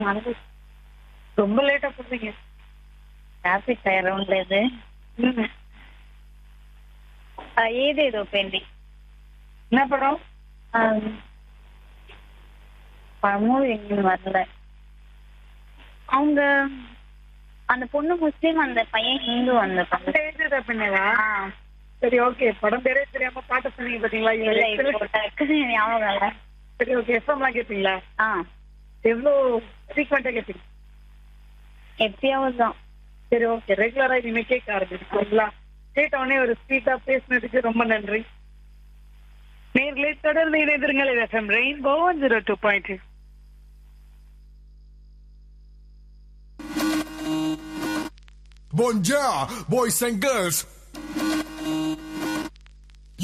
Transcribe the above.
மறந்து ரொம்ப லேட்டா போடுறீங்க டிராபிக் ஃபயர் ரவுண்ட்ல இது ம். ஆ, ஏது ஏதோ பெண்டிங் என்ன படம் மூவி எங்கேயும் வரல அவங்க அந்த பொண்ணு முஸ்லீம் அந்த பையன் ஹிந்து அந்த அந்த பையன் ஏஜ் பண்ணவா ஆ, சரி ஓகே படம் பேரே தெரியாம பாட்டு சொன்னீங்க பாத்தீங்களா இல்ல இவரு இப்போ டக்குன்னு ஞாபகம் இல்ல சரி ஓகே எஃப்எம்லாம் கேட்பீங்களா ஆ எவ்வளோ ஃப்ரீக்வெண்டா கேட்பீங்க எப்பயாவது தான் சரி ஓகே ரெகுலரா இனிமே கேட்க ஆரம்பிச்சுங்களா கேட்ட உடனே ஒரு ஸ்வீட்டா பேசினதுக்கு ரொம்ப நன்றி நேர்களை தொடர்ந்து இணைந்திருங்கள் FM rainbow zero two point Bonjour, boys and girls.